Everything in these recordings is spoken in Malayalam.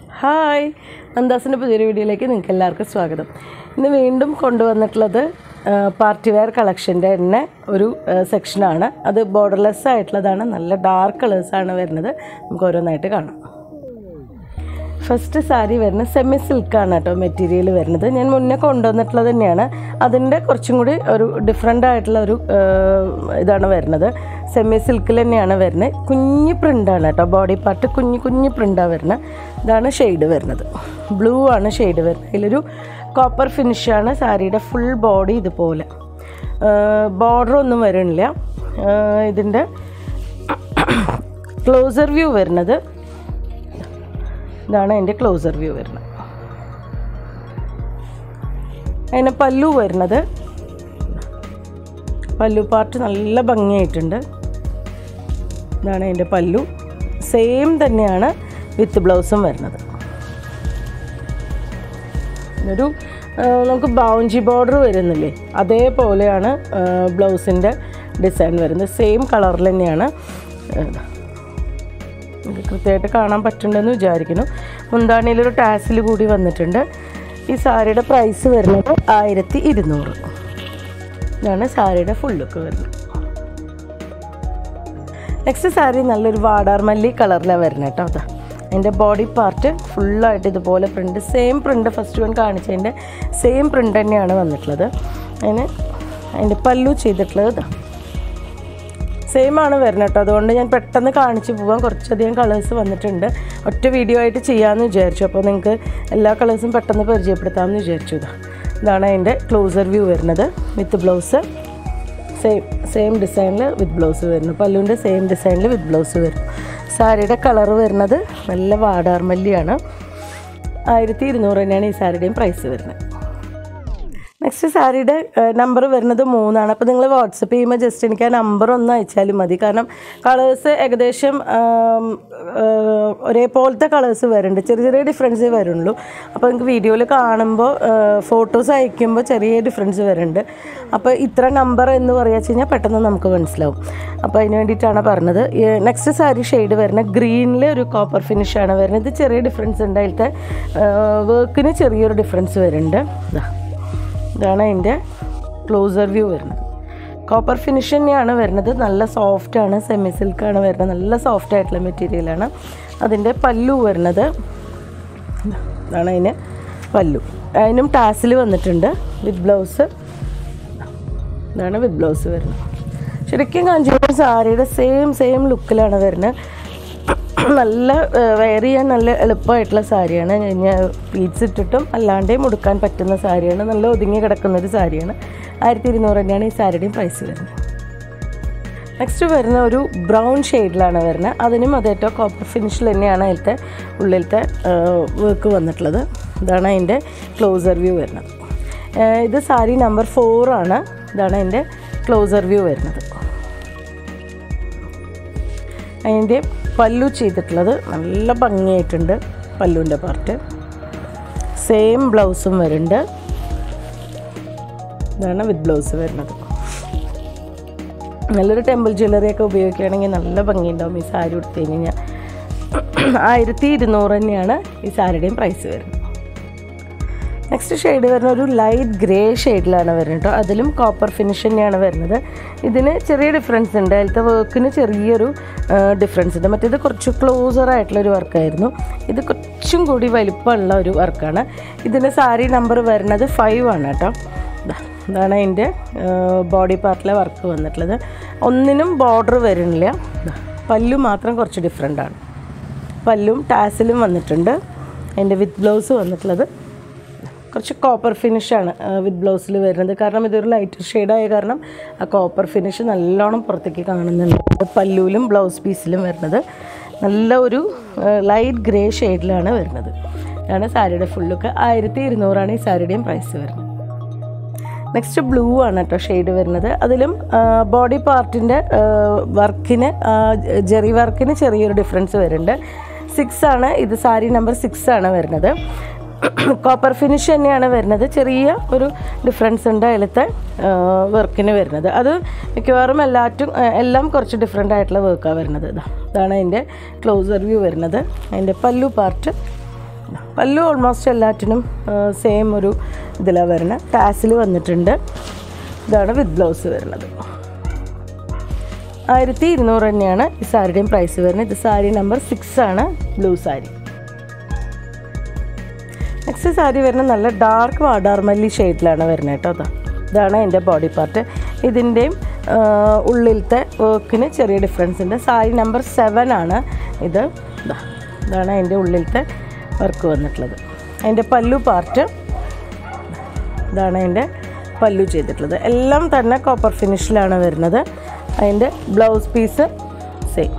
ഹായ് നന്ദാസിൻ്റെ പുതിയൊരു വീഡിയോയിലേക്ക് നിങ്ങൾക്ക് എല്ലാവർക്കും സ്വാഗതം ഇന്ന് വീണ്ടും കൊണ്ടുവന്നിട്ടുള്ളത് പാർട്ടി വെയർ കളക്ഷൻ്റെ തന്നെ ഒരു സെക്ഷനാണ് അത് ബോർഡർലെസ് ആയിട്ടുള്ളതാണ് നല്ല ഡാർക്ക് കളേഴ്സാണ് വരുന്നത് നമുക്ക് ഓരോന്നായിട്ട് കാണാം ഫസ്റ്റ് സാരി വരുന്നത് സെമി സിൽക്കാണ് കേട്ടോ മെറ്റീരിയൽ വരുന്നത് ഞാൻ മുന്നേ കൊണ്ടുവന്നിട്ടുള്ളത് തന്നെയാണ് അതിൻ്റെ കുറച്ചും കൂടി ഒരു ഡിഫറെൻ്റ് ആയിട്ടുള്ള ഒരു ആ, ഇതാണ് വരുന്നത് സെമി സിൽക്കിൽ തന്നെയാണ് വരുന്നത് കുഞ്ഞ് പ്രിൻ്റാണ് കേട്ടോ ബോഡി പാർട്ട് കുഞ്ഞ് കുഞ്ഞ് പ്രിൻ്റാണ് വരുന്നത് ഇതാണ് ഷെയ്ഡ് വരുന്നത് ബ്ലൂ ആണ് ഷെയ്ഡ് വരുന്നത് ഇതിലൊരു കോപ്പർ ഫിനിഷാണ് സാരിയുടെ ഫുൾ ബോഡി ഇതുപോലെ ബോർഡർ ഒന്നും വരണില്ല ആ, ഇതിൻ്റെ ക്ലോസർ വ്യൂ വരുന്നത് ഇതാണ് എൻ്റെ ക്ലോസർ വ്യൂ വരുന്നത് അതിന് പല്ലു വരുന്നത് പല്ലു പാർട്ട് നല്ല ഭംഗിയായിട്ടുണ്ട് ഇതാണ് അതിൻ്റെ പല്ലു സെയിം തന്നെയാണ് വിത്ത് ബ്ലൗസും വരുന്നത് ഒരു ആ, നമുക്ക് ബൗഞ്ചി ബോർഡർ വരുന്നില്ലേ അതേപോലെയാണ് ബ്ലൗസിൻ്റെ ഡിസൈൻ വരുന്നത് സെയിം കളറിൽ തന്നെയാണ് ആ, ഇത് കൃത്യമായിട്ട് കാണാൻ പറ്റുന്നുണ്ടെന്ന് വിചാരിക്കുന്നു മുന്താണിയിലൊരു ടാസിൽ കൂടി വന്നിട്ടുണ്ട് ഈ സാരിയുടെ പ്രൈസ് വരുന്നത് ആയിരത്തി ഇരുന്നൂറ് ഇതാണ് സാരിയുടെ ഫുൾ ലുക്ക് വരുന്നത് നെക്സ്റ്റ് സാരി നല്ലൊരു വാടാർമല്ലി കളറിലാണ് വരുന്നത് കേട്ടോ അതാ അതിൻ്റെ ബോഡി പാർട്ട് ഫുള്ളായിട്ട് ഇതുപോലെ print same print first one കാണിച്ചതിൻ്റെ സെയിം പ്രിൻ്റ് തന്നെയാണ് വന്നിട്ടുള്ളത് അതിന് അതിൻ്റെ പല്ലു ചെയ്തിട്ടുള്ളത് ഇതാ സെയിം ആണ് വരുന്നത് കേട്ടോ അതുകൊണ്ട് ഞാൻ പെട്ടെന്ന് കാണിച്ചു പോകാൻ കുറച്ചധികം കളേഴ്സ് വന്നിട്ടുണ്ട് ഒറ്റ വീഡിയോ ആയിട്ട് ചെയ്യാമെന്ന് വിചാരിച്ചു അപ്പോൾ നിങ്ങൾക്ക് എല്ലാ കളേഴ്സും പെട്ടെന്ന് പരിചയപ്പെടുത്താമെന്ന് വിചാരിച്ചു ഇതാ ഇതാണ് അതിൻ്റെ ക്ലോസർ വ്യൂ വരുന്നത് വിത്ത് ബ്ലൗസ് സെയിം സെയിം ഡിസൈനിൽ വിത്ത് ബ്ലൗസ് വരുന്നു പല്ലുവിൻ്റെ സെയിം ഡിസൈനിൽ വിത്ത് ബ്ലൗസ് വരുന്നു സാരിയുടെ കളർ വരുന്നത് നല്ല വാടാർമല്ലിയാണ് ആയിരത്തി ഇരുന്നൂറ് തന്നെയാണ് ഈ സാരിയുടെയും പ്രൈസ് വരുന്നത് നെക്സ്റ്റ് സാരിയുടെ നമ്പർ വരുന്നത് മൂന്നാണ് അപ്പോൾ നിങ്ങൾ വാട്സപ്പ് ചെയ്യുമ്പോൾ ജസ്റ്റ് എനിക്ക് ആ നമ്പർ ഒന്ന് അയച്ചാലും മതി കാരണം കളേഴ്സ് ഏകദേശം ആം, ആ, ഒരേപോലത്തെ കളേഴ്സ് വരുന്നുണ്ട് ചെറിയ ചെറിയ ഡിഫറൻസേ വരുള്ളൂ അപ്പോൾ നിങ്ങൾക്ക് വീഡിയോയിൽ കാണുമ്പോൾ ഫോട്ടോസ് അയക്കുമ്പോൾ ചെറിയ ഡിഫറൻസ് വരുന്നുണ്ട് അപ്പോൾ ഇത്ര നമ്പർ എന്ന് പറയുക വെച്ച് കഴിഞ്ഞാൽ പെട്ടെന്ന് നമുക്ക് മനസ്സിലാവും അപ്പോൾ അതിന് വേണ്ടിയിട്ടാണ് പറഞ്ഞത് നെക്സ്റ്റ് സാരി ഷെയ്ഡ് വരുന്നത് ഗ്രീനിൽ ഒരു കോപ്പർ ഫിനിഷാണ് വരുന്നത് ഇത് ചെറിയ ഡിഫറൻസ് ഉണ്ട് അതിലത്തെ വർക്കിന് ചെറിയൊരു ഡിഫറൻസ് വരുന്നുണ്ട് ഇതാ ഇതാണ് അതിൻ്റെ ക്ലോസർ വ്യൂ വരുന്നത് കോപ്പർ ഫിനിഷ് തന്നെയാണ് വരുന്നത് നല്ല സോഫ്റ്റാണ് സെമി സിൽക്കാണ് വരുന്നത് നല്ല സോഫ്റ്റ് ആയിട്ടുള്ള മെറ്റീരിയലാണ് അതിൻ്റെ പല്ലു വരുന്നത് ഇതാണ് അതിന് പല്ലു അതിനും ടാസിൽ വന്നിട്ടുണ്ട് വിത്ത് ബ്ലൗസ് ഇതാണ് വിത്ത് ബ്ലൗസ് വരുന്നത് ശരിക്കും കാഞ്ചീപുരം സാരിയുടെ സെയിം സെയിം ലുക്കിലാണ് വരുന്നത് നല്ല വെയർ ചെയ്യാൻ നല്ല എളുപ്പമായിട്ടുള്ള സാരിയാണ് ഞാൻ പീറ്റ്സ് ഇട്ടിട്ടും അല്ലാണ്ടേയും ഉടുക്കാൻ പറ്റുന്ന സാരിയാണ് നല്ല ഒതുങ്ങി കിടക്കുന്ന ഒരു സാരിയാണ് ആയിരത്തി ഇരുന്നൂറ് തന്നെയാണ് ഈ സാരിയുടെയും പ്രൈസ് വരുന്നത് നെക്സ്റ്റ് വരുന്ന ഒരു ബ്രൗൺ ഷെയ്ഡിലാണ് വരുന്നത് അതിനും അതേറ്റവും കോപ്പർ ഫിനിഷിൽ തന്നെയാണ് അതിലത്തെ ഉള്ളിലത്തെ വർക്ക് വന്നിട്ടുള്ളത് ഇതാണ് അതിൻ്റെ ക്ലോസർ വ്യൂ വരുന്നത് ആ, ഇത് സാരി നമ്പർ ഫോറാണ് ഇതാണ് അതിൻ്റെ ക്ലോസർ വ്യൂ വരുന്നത് അതിൻ്റെ പല്ലു ചെയ്തിട്ടുള്ളത് നല്ല ഭംഗിയായിട്ടുണ്ട് പല്ലുവിൻ്റെ പാർട്ട് സെയിം ബ്ലൗസും വരുന്നുണ്ട് ഇതാണ് വിത്ത് ബ്ലൗസ് വരുന്നത് നല്ലൊരു ടെമ്പിൾ ജ്വല്ലറി ഒക്കെ ഉപയോഗിക്കുകയാണെങ്കിൽ നല്ല ഭംഗിയുണ്ടാവും ഈ സാരി ഉടുത്തു കഴിഞ്ഞാൽ ആയിരത്തി ഇരുന്നൂറ് തന്നെയാണ് ഈ സാരിയുടെയും പ്രൈസ് വരുന്നത് നെക്സ്റ്റ് ഷെയ്ഡ് വരുന്ന ഒരു ലൈറ്റ് ഗ്രേ ഷെയ്ഡിലാണ് വരുന്നത് കേട്ടോ അതിലും കോപ്പർ ഫിനിഷ് തന്നെയാണ് വരുന്നത് ഇതിന് ചെറിയ ഡിഫറൻസ് ഉണ്ട് അതിലത്തെ വർക്കിന് ചെറിയൊരു ഡിഫറൻസ് ഉണ്ട് മറ്റേത് കുറച്ച് ക്ലോസർ ആയിട്ടുള്ളൊരു വർക്കായിരുന്നു ഇത് കുറച്ചും കൂടി വലിപ്പമുള്ള ഒരു വർക്കാണ് ഇതിൻ്റെ സാരി നമ്പർ വരുന്നത് ഫൈവ് ആണ് കേട്ടോ ദാ, ഇതാണ് അതിൻ്റെ ബോഡി പാർട്ടിലെ വർക്ക് വന്നിട്ടുള്ളത് ഒന്നിനും ബോർഡർ വരുന്നില്ല ദാ, പല്ലു മാത്രം കുറച്ച് ഡിഫറെൻ്റ് ആണ് പല്ലും ടാസിലും വന്നിട്ടുണ്ട് അതിൻ്റെ വിത്ത് ബ്ലൗസ് വന്നിട്ടുള്ളത് കുറച്ച് കോപ്പർ ഫിനിഷാണ് വിത്ത് ബ്ലൗസിൽ വരുന്നത് കാരണം ഇതൊരു ലൈറ്റ് ഷെയ്ഡായ കാരണം ആ കോപ്പർ ഫിനിഷ് നല്ലോണം പുറത്തേക്ക് കാണുന്നുണ്ട് പല്ലുവിലും ബ്ലൗസ് പീസിലും വരുന്നത് നല്ല ഒരു ലൈറ്റ് ഗ്രേ ഷെയ്ഡിലാണ് വരുന്നത് ഇതാണ് സാരിയുടെ ഫുൾ ലുക്ക് ആയിരത്തി ഇരുന്നൂറാണ് ഈ സാരിയുടെയും പ്രൈസ് വരുന്നത് നെക്സ്റ്റ് ബ്ലൂ ആണ് കേട്ടോ ഷെയ്ഡ് വരുന്നത് അതിലും ബോഡി പാർട്ടിൻ്റെ വർക്കിന് ജെറി വർക്കിന് ചെറിയൊരു ഡിഫറൻസ് വരുന്നുണ്ട് സിക്സ് ആണ് ഇത് സാരി നമ്പർ സിക്സ് ആണ് വരുന്നത് കോപ്പർ ഫിനിഷ് തന്നെയാണ് വരുന്നത് ചെറിയ ഒരു ഡിഫറൻസ് ഉണ്ട് അതിലത്തെ വർക്കിന് വരുന്നത് അത് മിക്കവാറും എല്ലാറ്റും ആ, എല്ലാം കുറച്ച് ഡിഫറെൻ്റ് ആയിട്ടുള്ള വർക്കാണ് വരുന്നത് ഇതാ ഇതാണ് അതിൻ്റെ ക്ലോസർ വ്യൂ വരുന്നത് അതിൻ്റെ പല്ലു പാർട്ട് പല്ലു ഓൾമോസ്റ്റ് എല്ലാറ്റിനും സെയിം ഒരു ഇതിലാണ് വരുന്നത് ടാസിൽ വന്നിട്ടുണ്ട് ഇതാണ് വിത്ത് ബ്ലൗസ് വരുന്നത് ആയിരത്തി ഇരുന്നൂറ് തന്നെയാണ് ഈ സാരിയുടെയും പ്രൈസ് വരുന്നത് ഇത് സാരി നമ്പർ സിക്സ് ആണ് ബ്ലൂ സാരി നെക്സ്റ്റ് സാരി വരുന്നത് നല്ല ഡാർക്ക് വാടാർമല്ലി ഷെയ്ഡിലാണ് വരുന്നത് കേട്ടോ അതാ ഇതാണ് എൻ്റെ ബോഡി പാർട്ട് ഇതിൻ്റെയും ഉള്ളിലത്തെ വർക്കിന് ചെറിയ ഡിഫറൻസ് ഉണ്ട് സാരി നമ്പർ സെവൻ ആണ് ഇത് ദാ, ഇതാണ് അതിൻ്റെ ഉള്ളിലത്തെ വർക്ക് വന്നിട്ടുള്ളത് അതിൻ്റെ പല്ലു പാർട്ട് ഇതാണ് അതിൻ്റെ പല്ലു ചെയ്തിട്ടുള്ളത് എല്ലാം തന്നെ കോപ്പർ ഫിനിഷിലാണ് വരുന്നത് അതിൻ്റെ ബ്ലൗസ് പീസ് സെയിം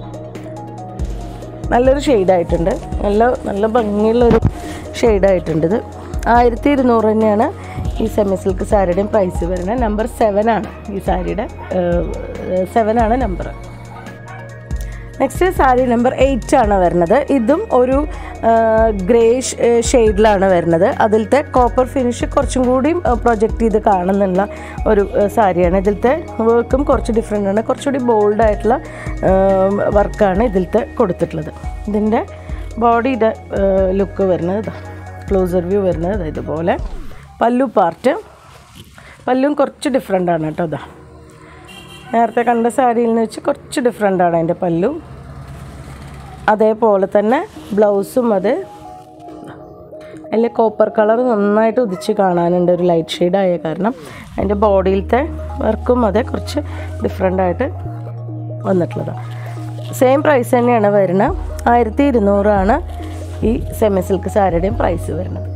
നല്ലൊരു ഷെയ്ഡായിട്ടുണ്ട് നല്ല നല്ല ഭംഗിയുള്ളൊരു ഷെയ്ഡായിട്ടുണ്ട് ഇത് ആയിരത്തി ഇരുന്നൂറ് തന്നെയാണ് ഈ സെമി സിൽക്ക് സാരിയുടെയും പ്രൈസ് വരുന്നത് നമ്പർ സെവൻ ആണ് ഈ സാരിയുടെ സെവൻ ആണ് number next sari number eight ആണ് വരുന്നത് ഇതും ഒരു ഗ്രേ ഷെയ്ഡിലാണ് വരുന്നത് അതിലത്തെ കോപ്പർ ഫിനിഷ് കുറച്ചും കൂടി പ്രൊജക്റ്റ് ചെയ്ത് കാണുന്നുള്ള ഒരു ആ, സാരിയാണ് ഇതിലത്തെ വർക്കും കുറച്ച് ഡിഫറെൻ്റ് ആണ് കുറച്ചുകൂടി ബോൾഡായിട്ടുള്ള വർക്കാണ് ഇതിലത്തെ കൊടുത്തിട്ടുള്ളത് ഇതിൻ്റെ ബോഡിയുടെ ലുക്ക് വരുന്നത് ഇതാ ക്ലോസർ വ്യൂ വരുന്നത് ദാ ഇതുപോലെ പല്ലു പാർട്ട് പല്ലും കുറച്ച് ഡിഫറെൻ്റ് ആണ് കേട്ടോ ഇതാ നേരത്തെ കണ്ട സാരിയിൽ നിന്ന് വെച്ച് കുറച്ച് ഡിഫറെൻ്റ് ആണ് അതിൻ്റെ പല്ലു അതേപോലെ തന്നെ ബ്ലൗസും അത് അതിൽ കോപ്പർ കളർ നന്നായിട്ട് ഉദിച്ച് കാണാനുണ്ട് ഒരു ലൈറ്റ് ഷെയ്ഡ് ആയ കാരണം അതിൻ്റെ ബോഡിയിലത്തെ വർക്കും അതെ കുറച്ച് ഡിഫറെൻ്റ് ആയിട്ട് വന്നിട്ടുള്ളതാണ് സെയിം പ്രൈസ് തന്നെയാണ് വരുന്നത് ആയിരത്തി ഇരുന്നൂറാണ് ഈ സെമി സിൽക്ക് സാരിയുടെയും പ്രൈസ് വരുന്നത്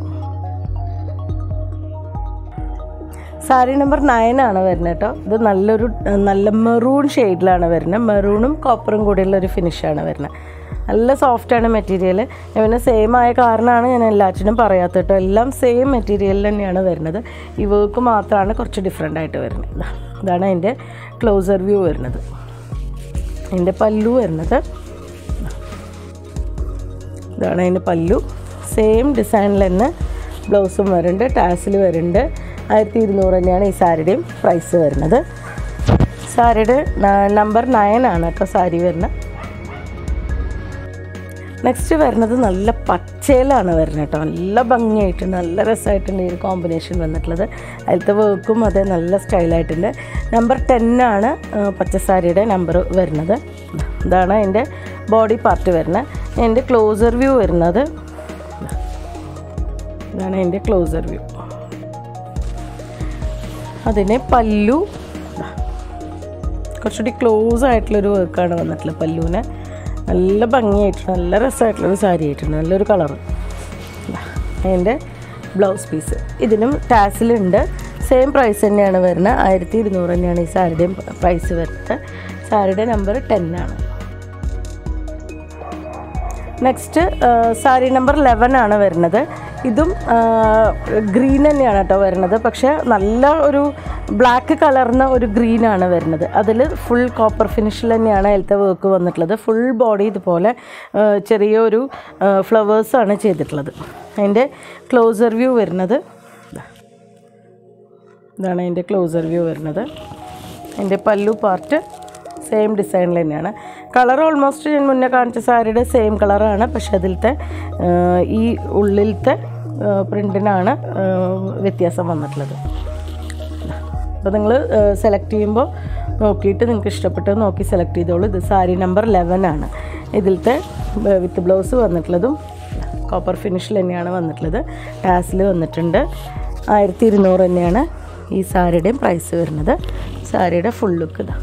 സാരി നമ്പർ നയൻ ആണ് വരുന്നത് കേട്ടോ ഇത് നല്ലൊരു നല്ല മെറൂൺ ഷെയ്ഡിലാണ് വരുന്നത് മെറൂണും കോപ്പറും കൂടിയുള്ള ഒരു ഫിനിഷാണ് വരുന്നത് നല്ല സോഫ്റ്റാണ് മെറ്റീരിയൽ പിന്നെ സെയിം ആയ കാരണമാണ് ഞാൻ എല്ലാറ്റിനും പറയാത്തത് കേട്ടോ എല്ലാം സെയിം മെറ്റീരിയൽ തന്നെയാണ് വരുന്നത് ഈ വർക്ക് മാത്രമാണ് കുറച്ച് ഡിഫറെൻ്റ് ആയിട്ട് വരുന്നത് ഇതാ. ഇതാണ് അതിൻ്റെ ക്ലോസർ വ്യൂ വരുന്നത് അതിൻ്റെ പല്ലു വരുന്നത് ഇതാണ് അതിൻ്റെ പല്ലു സെയിം ഡിസൈനിൽ തന്നെ ബ്ലൗസും വരുന്നുണ്ട് ടാസിൽ വരുന്നുണ്ട് ആയിരത്തി ഇരുന്നൂറ് തന്നെയാണ് ഈ സാരിയുടെയും പ്രൈസ് വരുന്നത് സാരിയുടെ നമ്പർ നയൻ ആണ് കേട്ടോ സാരി വരുന്നത് നെക്സ്റ്റ് വരുന്നത് നല്ല പച്ചയിലാണ് വരുന്നത് കേട്ടോ നല്ല ഭംഗിയായിട്ടുണ്ട് നല്ല രസമായിട്ടുണ്ട് ഈ ഒരു കോമ്പിനേഷൻ വന്നിട്ടുള്ളത് അതിലത്തെ വർക്കും അതേ നല്ല സ്റ്റൈലായിട്ടുണ്ട് നമ്പർ ടെൻ ആണ് ആ, പച്ചസാരിയുടെ നമ്പർ വരുന്നത് ഇതാണ് അതിൻ്റെ ബോഡി പാർട്ട് വരുന്നത് അതിൻ്റെ ക്ലോസർ വ്യൂ വരുന്നത് ഇതാണ് അതിൻ്റെ ക്ലോസർ വ്യൂ അതിന് പല്ലു കുറച്ചുകൂടി ക്ലോസ് ആയിട്ടുള്ളൊരു വർക്കാണ് വന്നിട്ടുള്ളത് പല്ലുവിന് നല്ല ഭംഗിയായിട്ട് നല്ല രസമായിട്ടുള്ളൊരു സാരി ആയിട്ടുണ്ട് നല്ലൊരു കളറ് അതിൻ്റെ ബ്ലൗസ് പീസ് ഇതിനും ടാസിലുണ്ട് സെയിം പ്രൈസ് തന്നെയാണ് വരുന്നത് ആയിരത്തി ഇരുന്നൂറ് തന്നെയാണ് ഈ സാരിയുടെയും പ്രൈസ് വരുന്നത് സാരിയുടെ നമ്പർ ടെൻ ആണ് നെക്സ്റ്റ് സാരി നമ്പർ ലെവൻ ആണ് വരുന്നത് ഇതും ഗ്രീൻ തന്നെയാണ് കേട്ടോ വരുന്നത് പക്ഷേ നല്ല ഒരു ബ്ലാക്ക് കളർന്ന ഒരു ഗ്രീൻ ആണ് വരുന്നത് അതിൽ ഫുൾ കോപ്പർ ഫിനിഷിൽ തന്നെയാണ് അതിലത്തെ വർക്ക് വന്നിട്ടുള്ളത് ഫുൾ ബോഡി ഇതുപോലെ ആ, ചെറിയൊരു ഫ്ലവേഴ്സാണ് ചെയ്തിട്ടുള്ളത് അതിൻ്റെ ക്ലോസർ വ്യൂ വരുന്നത് ഇതാ. ഇതാണ് അതിൻ്റെ ക്ലോസർ വ്യൂ വരുന്നത് അതിൻ്റെ പല്ലു പാർട്ട് സെയിം ഡിസൈനിൽ തന്നെയാണ് കളർ ഓൾമോസ്റ്റ് ഞാൻ മുന്നേ കാണിച്ച സാരിയുടെ സെയിം കളറാണ് പക്ഷെ അതിലത്തെ ആ, ഈ ഉള്ളിലത്തെ പ്രിൻറ്റിനാണ് വ്യത്യാസം വന്നിട്ടുള്ളത് അപ്പോൾ നിങ്ങൾ സെലക്ട് ചെയ്യുമ്പോൾ നോക്കിയിട്ട് നിങ്ങൾക്ക് ഇഷ്ടപ്പെട്ടത് നോക്കി സെലക്ട് ചെയ്തോളൂ ഇത് സാരി നമ്പർ ലെവൻ ആണ് ഇതിലത്തെ വിത്ത് ബ്ലൗസ് വന്നിട്ടുള്ളതും കോപ്പർ ഫിനിഷിൽ തന്നെയാണ് വന്നിട്ടുള്ളത് ടാസിൽ വന്നിട്ടുണ്ട് ആയിരത്തി ഇരുന്നൂറ് തന്നെയാണ് ഈ സാരിയുടെയും പ്രൈസ് വരുന്നത് സാരിയുടെ ഫുൾ ലുക്ക് ഇതാ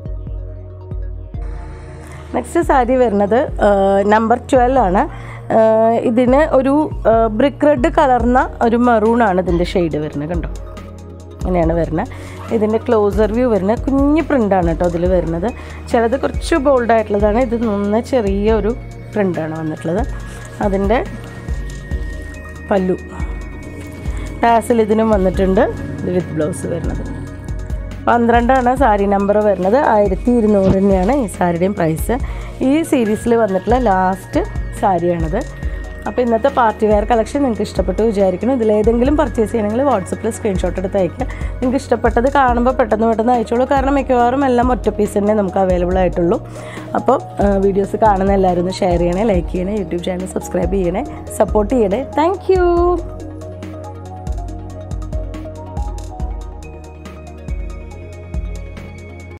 നെക്സ്റ്റ് സാരി വരുന്നത് നമ്പർ ട്വൽവ് ആണ് ആ, ഇതിന് ഒരു ബ്രിക്ക് റെഡ് കലർന്ന ഒരു മെറൂണാണ് ഇതിൻ്റെ ഷെയ്ഡ് വരുന്നത് കണ്ടോ അങ്ങനെയാണ് വരുന്നത് ഇതിൻ്റെ ക്ലോസർ വ്യൂ വരുന്നത് കുഞ്ഞ് പ്രിൻ്റാണ് കേട്ടോ അതിൽ വരുന്നത് ചിലത് കുറച്ച് ബോൾഡായിട്ടുള്ളതാണ് ഇത് നന്ന ചെറിയ ഒരു പ്രിൻ്റാണ് വന്നിട്ടുള്ളത് അതിൻ്റെ പല്ലു ടാസിൽ ഇതിനും വന്നിട്ടുണ്ട് ഇത് വിത്ത് ബ്ലൗസ് വരുന്നത് പന്ത്രണ്ടാണ് സാരി നമ്പർ വരുന്നത് ആയിരത്തി ഇരുന്നൂറ് തന്നെയാണ് ഈ സാരിയുടെയും പ്രൈസ് ഈ സീരീസിൽ വന്നിട്ടുള്ള ലാസ്റ്റ് സാരിയാണിത് അപ്പോൾ ഇന്നത്തെ പാർട്ടി വെയർ കളക്ഷൻ നിങ്ങൾക്ക് ഇഷ്ടപ്പെട്ടു വിചാരിക്കുന്നു ഇതിലേതെങ്കിലും പർച്ചേസ് ചെയ്യണമെങ്കിൽ വാട്സപ്പിൽ സ്ക്രീൻഷോട്ട് എടുത്ത് അയക്കുക നിങ്ങൾക്ക് ഇഷ്ടപ്പെട്ടത് കാണുമ്പോൾ പെട്ടെന്ന് പെട്ടെന്ന് അയച്ചോളൂ കാരണം മിക്കവാറും എല്ലാം ഒറ്റ പീസ് തന്നെ നമുക്ക് അവൈലബിൾ ആയിട്ടുള്ളൂ അപ്പോൾ വീഡിയോസ് കാണുന്ന എല്ലാവരും ഒന്ന് ഷെയർ ചെയ്യണേ ലൈക്ക് ചെയ്യണേ യൂട്യൂബ് ചാനൽ സബ്സ്ക്രൈബ് ചെയ്യണേ സപ്പോർട്ട് ചെയ്യണേ താങ്ക്